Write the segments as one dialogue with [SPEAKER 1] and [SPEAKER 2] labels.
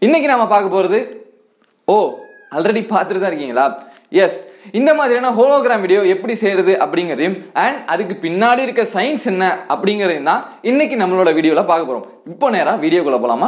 [SPEAKER 1] இன்னைக்கு நாம பார்க்க போறது ஓ ஆல்ரெடி பார்த்துட்டு தான் இருக்கீங்களா எஸ் இந்த மாதிரியான ஹோலோகிராம் வீடியோ எப்படி செய்யறது அப்படிங்கறதையும் அண்ட் அதுக்கு பின்னாடி இருக்க சயின்ஸ் என்ன அப்படிங்கறதையும் தான் இன்னைக்கு நம்மளோட வீடியோல பார்க்க போறோம் இப்போ நேரா வீடியோக்குள்ள போலாமா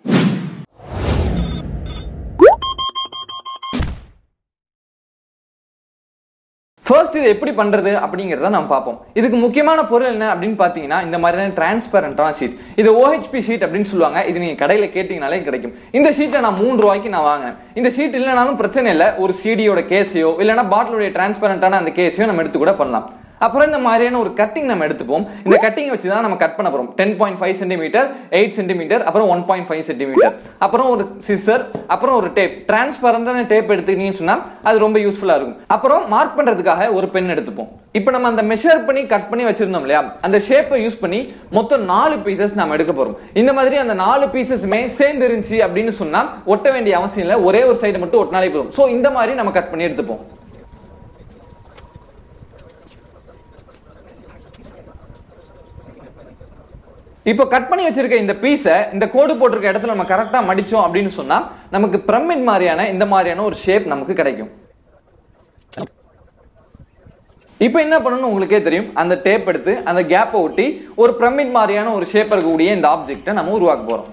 [SPEAKER 1] ஃபர்ஸ்ட் இது எப்படி பண்றது அப்படிங்கறத நம்ம பார்ப்போம் இதுக்கு முக்கியமான பொருள் என்ன அப்படின்னு பாத்தீங்கன்னா இந்த மாதிரியான டிரான்ஸ்பரண்டான ஷீட் இது ஓஹெச்பி ஷீட் அப்படின்னு சொல்லுவாங்க இது நீங்க கடையில கேட்டீங்கனாலே கிடைக்கும் இந்த ஷீட்டை நான் மூணு ரூபாய்க்கு நான் வாங்கினேன் இந்த ஷீட் இல்லைனாலும் பிரச்சனை இல்லை ஒரு சிடியோட கேஸையோ இல்லைன்னா பாட்டிலுடைய டிரான்ஸ்பரண்டான அந்த கேஸையோ நம்ம எடுத்து கூட பண்ணலாம் அப்புறம் இந்த மாதிரியான ஒரு கட்டிங் நம்ம எடுத்துப்போம் இந்த கட்டிங் வச்சு தான் நம்ம கட் பண்ண போறோம் ten point five centimetre eight centimetre அப்புறம் ஒன் பாயிண்ட் ஃபைவ் சென்டிமீட்டர் அப்புறம் ஒரு சிசர் அப்புறம் ஒரு டேப் டிரான்ஸ்பரண்டான டேப் எடுத்துக்கிட்டீங்கன்னு சொன்னா அது ரொம்ப யூஸ்ஃபுல்லா இருக்கும் அப்புறம் மார்க் பண்றதுக்காக ஒரு பென் எடுத்துப்போம் இப்போ நம்ம அந்த மெஷர் பண்ணி கட் பண்ணி வச்சிருந்தோம் இல்லையா அந்த ஷேப்பை யூஸ் பண்ணி மொத்தம் நாலு பீசஸ் நம்ம எடுக்க போறோம் இந்த மாதிரி அந்த நாலு பீசஸுமே சேர்ந்து இருந்துச்சு அப்படின்னு சொன்னா ஒட்ட வேண்டிய அவசியம் இல்லை ஒரே ஒரு சைடு மட்டும் ஒட்டினாலே போதும் ஸோ இந்த மாதிரி நம்ம கட் பண்ணி எடுத்துப்போம் இப்போ கட் பண்ணி வச்சிருக்க இந்த பீஸை இந்த கோடு போட்டிருக்க இடத்துல நம்ம கரெக்டா மடிச்சோம் அப்படின்னு சொன்னா நமக்கு பிரமிட் மாதிரியான இந்த மாதிரியான ஒரு ஷேப் நமக்கு கிடைக்கும் இப்போ என்ன பண்ணணும் உங்களுக்கே தெரியும் அந்த டேப் எடுத்து அந்த கேப்பை ஒட்டி ஒரு பிரமிட் மாதிரியான ஒரு ஷேப் இருக்கக்கூடிய இந்த ஆப்ஜெக்ட்டை நம்ம உருவாக்க போறோம்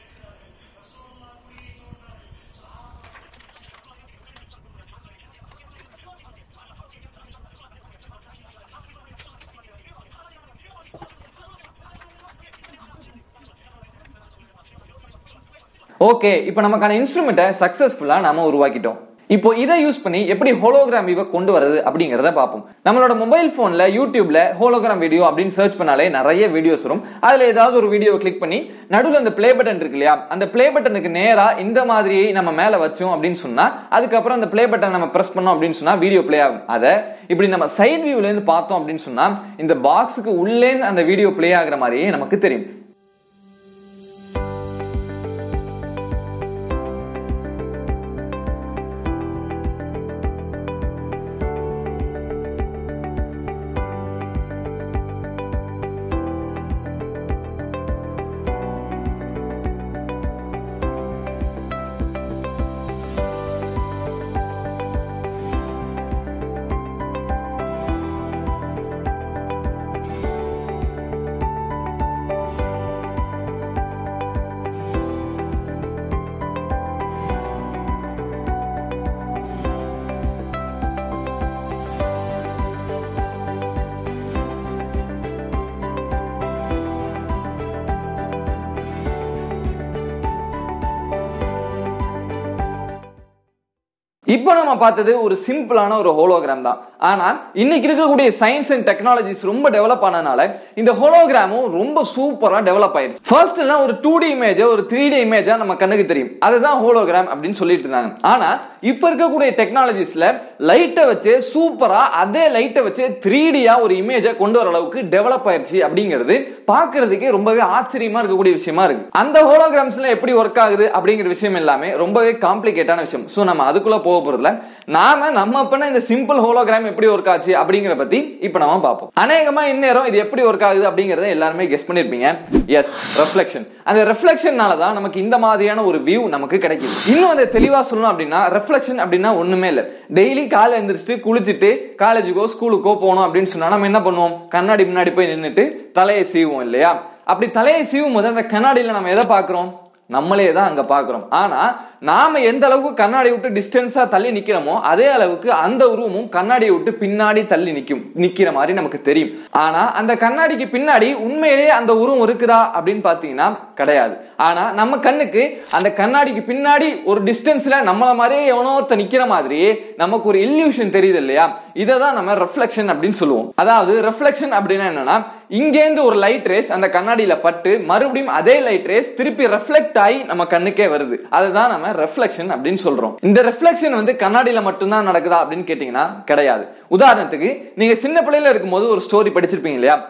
[SPEAKER 1] ஓகே இப்போ நமக்கான இன்ஸ்ட்ருமெண்ட்டை சக்சஸ்ஃபுல்லாக நாம உருவாக்கிட்டோம் இப்போ இதை யூஸ் பண்ணி எப்படி ஹோலோகிராம் வியூவை கொண்டு வரது அப்படிங்கிறத பார்ப்போம் நம்மளோட மொபைல் ஃபோனில் யூடியூப்ல ஹோலோகிராம் வீடியோ அப்படின்னு சர்ச் பண்ணாலே நிறைய வீடியோஸ் வரும் அதில் ஏதாவது ஒரு வீடியோவை கிளிக் பண்ணி நடுவில் அந்த ப்ளே பட்டன் இருக்கு இல்லையா அந்த ப்ளே பட்டனுக்கு நேராக இந்த மாதிரியே நம்ம மேலே வச்சோம் அப்படின்னு சொன்னா அதுக்கப்புறம் அந்த ப்ளே பட்டன் நம்ம ப்ரெஸ் பண்ணோம் அப்படின்னு சொன்னா வீடியோ ப்ளே ஆகும் அதை இப்படி நம்ம சைட் வியூலேருந்து பார்த்தோம் அப்படின்னு சொன்னா இந்த பாக்ஸுக்கு உள்ளேந்து அந்த வீடியோ ப்ளே ஆகுற மாதிரியே நமக்கு தெரியும் இப்போ நம்ம பார்த்தது ஒரு சிம்பிளான ஒரு ஹோலோகிராம் தான் ஆனா இன்னைக்கு இருக்கக்கூடிய சயின்ஸ் அண்ட் டெக்னாலஜிஸ் ரொம்ப டெவலப் ஆனதுனால இந்த ஹோலோகிராமும் ரொம்ப சூப்பரா டெவலப் ஆயிருச்சு ஃபர்ஸ்ட் எல்லாம் ஒரு டூ டி இமேஜ் ஒரு த்ரீ டி இமேஜா நம்ம கண்ணுக்கு தெரியும் அதுதான் ஹோலோகிராம் அப்படின்னு சொல்லிட்டு இருந்தாங்க ஆனா இப்ப இருக்கக்கூடிய டெக்னாலஜிஸ்ல லைட்டை வச்சு சூப்பரா அதே லைட்டை வச்சு த்ரீ டியா ஒரு இமேஜை கொண்டு வர அளவுக்கு டெவலப் ஆயிருச்சு அப்படிங்கிறது பாக்குறதுக்கே ரொம்பவே ஆச்சரியமா இருக்கக்கூடிய விஷயமா இருக்கு அந்த ஹோலோகிராம்ஸ்ல எப்படி ஒர்க் ஆகுது அப்படிங்கிற விஷயம் எல்லாமே ரொம்பவே காம்ப்ளிகேட்டான விஷயம் ஸோ நம்ம அதுக்குள்ள போக போறதுல நாம நம்ம பண்ண இந்த சிம்பிள் ஹோலோகிராம் எப்படி ஒர்க் ஆச்சு அப்படிங்கிற பத்தி இப்ப நம்ம பார்ப்போம் அநேகமா இந்நேரம் இது எப்படி ஒர்க் ஆகுது அப்படிங்கறத எல்லாருமே கெஸ் பண்ணிருப்பீங்க எஸ் ரெஃப்ளெக்ஷன் அந்த ரெஃப்ளெக்ஷனால தான் நமக்கு இந்த மாதிரியான ஒரு வியூ நமக்கு கிடைக்குது இன்னும் அதை தெளிவா சொல்லணும் அப்படின்னா ரெஃப்ளெக்ஷன் அப்படின்னா ஒண்ணுமே இல்லை டெய்லி காலை எந்திரிச்சிட்டு குளிச்சுட்டு காலேஜுக்கோ ஸ்கூலுக்கோ போகணும் அப்படின்னு சொன்னா நம்ம என்ன பண்ணுவோம் கண்ணாடி முன்னாடி போய் நின்றுட்டு தலையை சீவுவோம் இல்லையா அப்படி தலையை சீவும் போது அந்த கண்ணாடியில நம்ம எதை பாக்குறோம் நம்மளே தான் அங்க பாக்குறோம் ஆனா நாம எந்த அளவுக்கு கண்ணாடி விட்டு டிஸ்டன்ஸா தள்ளி நிக்கிறோமோ அதே அளவுக்கு அந்த உருவமும் கண்ணாடியை விட்டு பின்னாடி தள்ளி நிக்கும் நிக்கிற மாதிரி நமக்கு தெரியும் ஆனா அந்த கண்ணாடிக்கு பின்னாடி உண்மையிலேயே அந்த உருவம் இருக்குதா அப்படின்னு பாத்தீங்கன்னா கிடையாது ஆனா நம்ம கண்ணுக்கு அந்த கண்ணாடிக்கு பின்னாடி ஒரு டிஸ்டன்ஸ்ல நம்மள மாதிரியே எவனோ ஒருத்த நிக்கிற மாதிரியே நமக்கு ஒரு இல்யூஷன் தெரியுது இல்லையா இதை தான் நம்ம ரெஃப்ளெக்ஷன் அப்படின்னு சொல்லுவோம் அதாவது ரெஃப்ளெக்ஷன் அப்படின்னா என்னன்னா இங்கேருந்து ஒரு லைட் ரேஸ் அந்த கண்ணாடியில பட்டு மறுபடியும் அதே லைட் ரேஸ் திருப்பி ரெஃப்ளெக்ட் ஆகி நம்ம கண்ணுக்கே வருது அதுதான் நம்ம ரெஃப்ளெக்ஷன் அப்படின்னு சொல்றோம் இந்த ரெஃப்ளெக்ஷன் வந்து கண்ணாடியில மட்டும்தான் நடக்குதா அப்படின்னு கேட்டீங்கன்னா கிடையாது உதாரணத்துக்கு நீங்க சின்ன பிள்ளையில இருக்கும்போது ஒரு ஸ்டோரி படிச்சிருப்பீங்க இல்லையா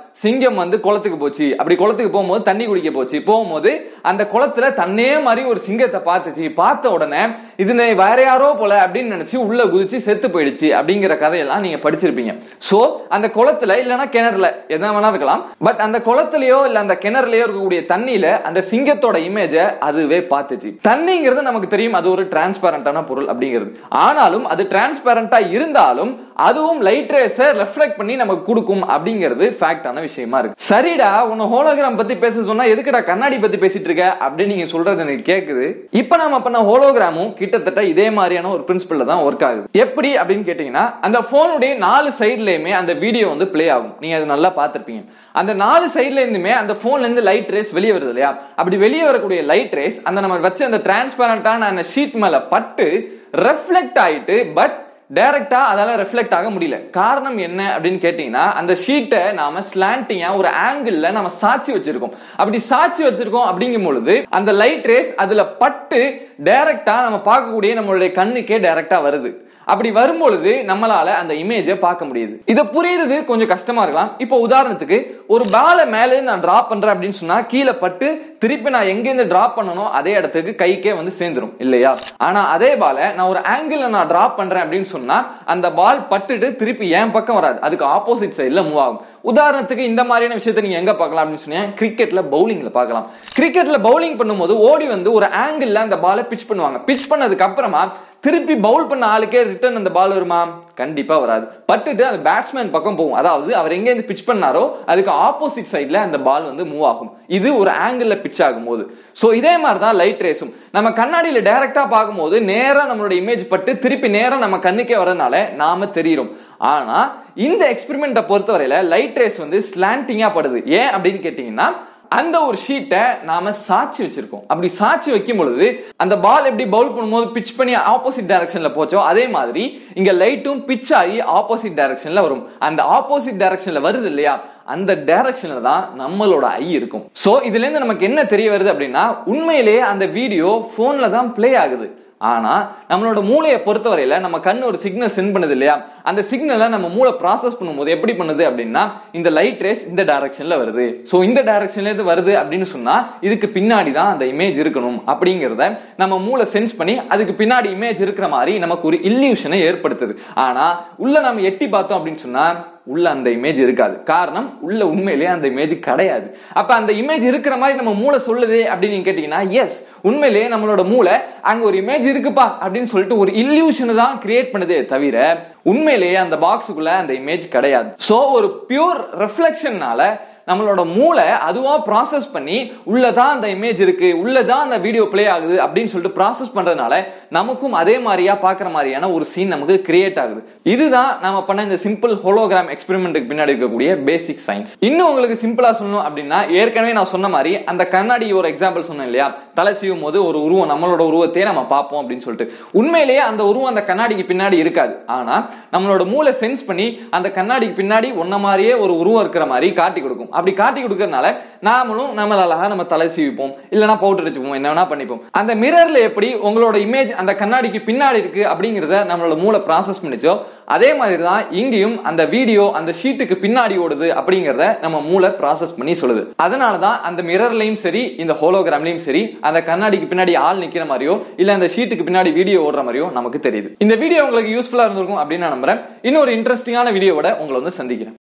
[SPEAKER 1] சிங்கம் வந்து குளத்துக்கு போச்சு அப்படி குளத்துக்கு போகும்போது தண்ணி குடிக்க போச்சு போகும்போது அந்த குளத்துல தன்னே மாதிரி ஒரு சிங்கத்தை பார்த்துச்சு பார்த்த உடனே இது நே- வேற யாரோ போல அப்படின்னு நினைச்சு உள்ள குதிச்சு செத்து போயிடுச்சு அப்படிங்கிற கதையெல்லாம் நீங்க படிச்சிருப்பீங்க சோ அந்த குளத்துல இல்லைன்னா கிணறுல எதா வேணா இருக்கலாம் பட் அந்த குளத்துலயோ இல்ல அந்த கிணறுலயோ இருக்கக்கூடிய தண்ணியில அந்த சிங்கத்தோட இமேஜ அதுவே பார்த்துச்சு தண்ணிங்கிறது நமக்கு தெரியும் அது ஒரு டிரான்ஸ்பரண்டான பொருள் அப்படிங்கிறது ஆனாலும் அது டிரான்ஸ்பரண்டா இருந்தாலும் அதுவும் லைட் ரேஸ ரெஃப்ளெக்ட் பண்ணி நமக்கு கொடுக்கும் அப்படிங்கிறது ஃபேக்டான விஷயமா இருக்கு சரிடா உன்னை ஹோலோகிராம் பத்தி பேச சொன்னா எதுக்குடா கண்ணாடி பத்தி பேசிட்டு இருக்க அப்படின்னு நீங்க சொல்றது எனக்கு கேக்குது இப்ப நாம பண்ண ஹோலோகிராமும் கிட்டத்தட்ட இதே மாதிரியான ஒரு பிரின்சிபல்ல தான் ஒர்க் ஆகுது எப்படி அப்படின்னு கேட்டீங்கன்னா அந்த போனுடைய நாலு சைட்லயுமே அந்த வீடியோ வந்து ப்ளே ஆகும் நீங்க அது நல்லா பார்த்திருப்பீங்க அந்த நாலு சைட்ல இருந்துமே அந்த போன்ல இருந்து லைட் ரேஸ் வெளியே வருது இல்லையா அப்படி வெளியே வரக்கூடிய லைட் ரேஸ் அந்த நம்ம வச்ச அந்த டிரான்ஸ்பரண்டான அந்த ஷீட் மேல பட்டு ரெஃப்ளெக்ட் ஆயிட்டு பட் டைரக்டா அதால ரெஃப்ளெக்ட் ஆக முடியல காரணம் என்ன அப்படின்னு கேட்டீங்கன்னா அந்த ஷீட்டை நாம ஸ்லாண்டிங்கா ஒரு ஆங்கிள் நம்ம சாட்சி வச்சிருக்கோம் அப்படி சாட்சி வச்சிருக்கோம் அப்படிங்கும் பொழுது அந்த லைட் ரேஸ் அதுல பட்டு டைரக்டா நம்ம பார்க்கக்கூடிய நம்மளுடைய கண்ணுக்கே டைரக்டா வருது அப்படி வரும்பொழுது நம்மளால அந்த இமேஜை பார்க்க முடியுது இதை புரியுறது கொஞ்சம் கஷ்டமா இருக்கலாம் இப்போ உதாரணத்துக்கு ஒரு பாலை மேலே நான் டிராப் பண்றேன் அப்படின்னு சொன்னா கீழே பட்டு திருப்பி நான் எங்கேருந்து டிராப் பண்ணணும் அதே இடத்துக்கு கைக்கே வந்து சேர்ந்துரும் இல்லையா ஆனா அதே பாலை நான் ஒரு ஆங்கிள் நான் டிராப் பண்றேன் அப்படின்னு சொன்னா அந்த பால் பட்டுட்டு திருப்பி என் பக்கம் வராது அதுக்கு ஆப்போசிட் சைட்ல மூவ் ஆகும் உதாரணத்துக்கு இந்த மாதிரியான விஷயத்தை நீங்க எங்க பார்க்கலாம் அப்படின்னு சொன்னா கிரிக்கெட்ல பவுலிங்ல பார்க்கலாம் கிரிக்கெட்ல பவுலிங் பண்ணும்போது ஓடி வந்து ஒரு ஆங்கிள் அந்த பாலை பிச் பண்ணுவாங்க பிச் பண்ணதுக்கு அப்புறமா திருப்பி பவுல் பண்ண ஆளுக்கே ரிட்டர்ன் அந்த பால் வருமா கண்டிப்பா வராது பட்டுட்டு அந்த பேட்ஸ்மேன் பக்கம் போகும் அதாவது அவர் எங்க இருந்து பிச் பண்ணாரோ அதுக்கு ஆப்போசிட் சைட்ல அந்த பால் வந்து மூவ் ஆகும் இது ஒரு ஆங்கிள் பிச் ஆகும்போது சோ இதே மாதிரி தான் லைட் ரேஸும் நம்ம கண்ணாடியில டைரக்டா பார்க்கும்போது நேரா நம்மளோட இமேஜ் பட்டு திருப்பி நேரா நம்ம கண்ணுக்கே வரனால நாம தெரியிறோம் ஆனா இந்த எக்ஸ்பெரிமெண்ட்டை பொறுத்தவரையில லைட் ரேஸ் வந்து ஸ்லாண்டிங்கா படுது ஏன் அப்படின்னு கேட்டீங்கன்னா அந்த ஒரு ஷீட்டை நாம சாட்சி வச்சிருக்கோம் அப்படி சாட்சி வைக்கும் பொழுது அந்த பால் எப்படி பவுல் பண்ணும்போது பிச் பண்ணி ஆப்போசிட் டைரக்ஷன்ல போச்சோ அதே மாதிரி இங்க லைட்டும் பிச் ஆகி ஆப்போசிட் டைரக்ஷன்ல வரும் அந்த ஆப்போசிட் டைரக்ஷன்ல வருது இல்லையா அந்த டைரக்ஷன்ல தான் நம்மளோட ஐ இருக்கும் சோ இதுல இருந்து நமக்கு என்ன தெரிய வருது அப்படின்னா உண்மையிலேயே அந்த வீடியோ போன்ல தான் ப்ளே ஆகுது ஆனா நம்மளோட மூளையை பொறுத்தவரையில நம்ம கண் ஒரு சிக்னல் சென்ட் பண்ணுது இல்லையா அந்த சிக்னலை நம்ம மூளை ப்ராசஸ் பண்ணும்போது எப்படி பண்ணுது அப்படின்னா இந்த லைட் ரேஸ் இந்த டைரக்ஷன்ல வருது சோ இந்த டைரக்ஷன்ல இருந்து வருது அப்படின்னு சொன்னா இதுக்கு பின்னாடி தான் அந்த இமேஜ் இருக்கணும் அப்படிங்கிறத நம்ம மூளை சென்ஸ் பண்ணி அதுக்கு பின்னாடி இமேஜ் இருக்கிற மாதிரி நமக்கு ஒரு இல்லியூஷனை ஏற்படுத்துது ஆனா உள்ள நம்ம எட்டி பார்த்தோம் அப்படின்னு சொன்னா உள்ள அந்த இமேஜ் இருக்காது காரணம் உள்ள உண்மையிலேயே அந்த இமேஜ் கிடையாது அப்ப அந்த இமேஜ் இருக்கிற மாதிரி நம்ம மூளை சொல்லுது அப்படின்னு நீங்க கேட்டீங்கன்னா எஸ் உண்மையிலேயே நம்மளோட மூளை அங்க ஒரு இமேஜ் இருக்குப்பா அப்படின்னு சொல்லிட்டு ஒரு இல்லியூஷனை தான் கிரியேட் பண்ணுதே தவிர உண்மையிலேயே அந்த பாக்ஸுக்குள்ள அந்த இமேஜ் கிடையாது சோ ஒரு பியூர் ரெஃப்ளெக்ஷன்னால நம்மளோட மூளை அதுவா ப்ராசஸ் பண்ணி உள்ளதான் அந்த இமேஜ் இருக்கு உள்ளதான் அந்த வீடியோ ப்ளே ஆகுது அப்படின்னு சொல்லிட்டு ப்ராசஸ் பண்றதுனால நமக்கும் அதே மாதிரியா பாக்குற மாதிரியான ஒரு சீன் நமக்கு கிரியேட் ஆகுது இதுதான் நாம பண்ண இந்த சிம்பிள் ஹோலோகிராம் எக்ஸ்பெரிமெண்ட்டுக்கு பின்னாடி இருக்கக்கூடிய பேசிக் சயின்ஸ் இன்னும் உங்களுக்கு சிம்பிளா சொல்லணும் அப்படின்னா ஏற்கனவே நான் சொன்ன மாதிரி அந்த கண்ணாடி ஒரு எக்ஸாம்பிள் சொன்னேன் இல்லையா தலை சீவும் போது ஒரு உருவம் நம்மளோட உருவத்தையே நம்ம பார்ப்போம் அப்படின்னு சொல்லிட்டு உண்மையிலேயே அந்த உருவம் அந்த கண்ணாடிக்கு பின்னாடி இருக்காது ஆனா நம்மளோட மூளை சென்ஸ் பண்ணி அந்த கண்ணாடிக்கு பின்னாடி ஒன்ன மாதிரியே ஒரு உருவம் இருக்கிற மாதிரி காட்டி கொடுக்கும் அப்படி காட்டி கொடுக்கறதுனால நாமளும் நம்மள அழகா நம்ம தலை சீவிப்போம் இல்லைன்னா பவுடர் வச்சுப்போம் என்ன வேணா பண்ணிப்போம் அந்த மிரர்ல எப்படி உங்களோட இமேஜ் அந்த கண்ணாடிக்கு பின்னாடி இருக்கு அப்படிங்கிறத நம்மளோட மூளை ப்ராசஸ் பண்ணிச்சோ அதே மாதிரி தான் இங்கேயும் அந்த வீடியோ அந்த ஷீட்டுக்கு பின்னாடி ஓடுது அப்படிங்கிறத நம்ம மூளை ப்ராசஸ் பண்ணி சொல்லுது அதனால தான் அந்த மிரர்லயும் சரி இந்த ஹோலோகிராம்லயும் சரி அந்த கண்ணாடிக்கு பின்னாடி ஆள் நிக்கிற மாதிரியோ இல்ல அந்த ஷீட்டுக்கு பின்னாடி வீடியோ ஓடுற மாதிரியோ நமக்கு தெரியுது இந்த வீடியோ உங்களுக்கு யூஸ்ஃபுல்லா இருந்திருக்கும் அப்படின்னு நான் நம்புறேன் இன்னொரு இன்ட்ரெஸ்டிங்கான வீடியோவோட உங்களை வந்து சந்திக்கிறேன்